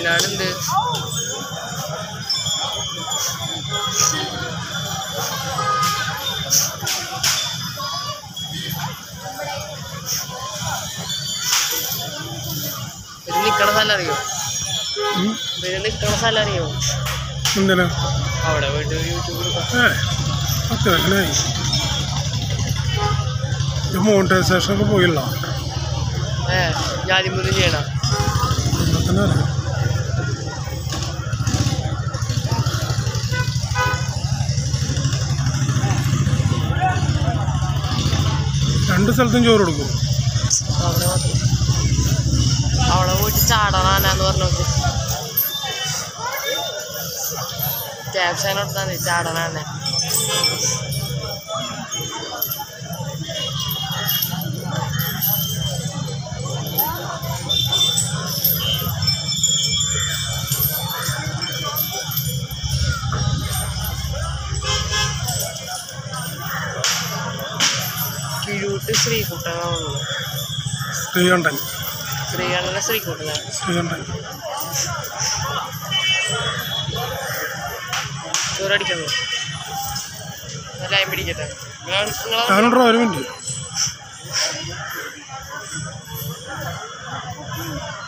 വയനാടുണ്ട് ഇത് നിക്കണ സ്ഥലം അറിയോ ഉം. ഇത് നിക്കണ സ്ഥലം അറിയോ എന്തിനാ അവിടെ പോയിട്ട് യൂട്യൂബിൽ ഏ അത്യാവശ്യമായി ഇത് മോണിറ്റൈസേഷൻ ഒക്കെ പോയില്ല ഏ ജാതിമുറി ചെയ്യണ തന്നെ അറിയാം രണ്ട് സ്ഥലത്തും ചോറ് കൊടുക്കും അവിടെ മാത്രം അവിടെ പോയിട്ട് ചാടണാനാന്ന് പറഞ്ഞു ക്യാപ്ഷൻ കൊടുത്താൽ മതി ചാടണാനെ കിഴൂട്ട് ശ്രീകുട്ടനാണുള്ളൂ ശ്രീകണ്ഠൻ ശ്രീകണ്ഠനെ ശ്രീകുട്ടനാണ് ശ്രീകണ്ഠൻ ചോറടിക്കുന്നു ലൈൻ പിടിക്കട്ടെ നിങ്ങളെ നിങ്ങളെ ഞാനുണ്ടോ ഒരു മിനിറ്റ്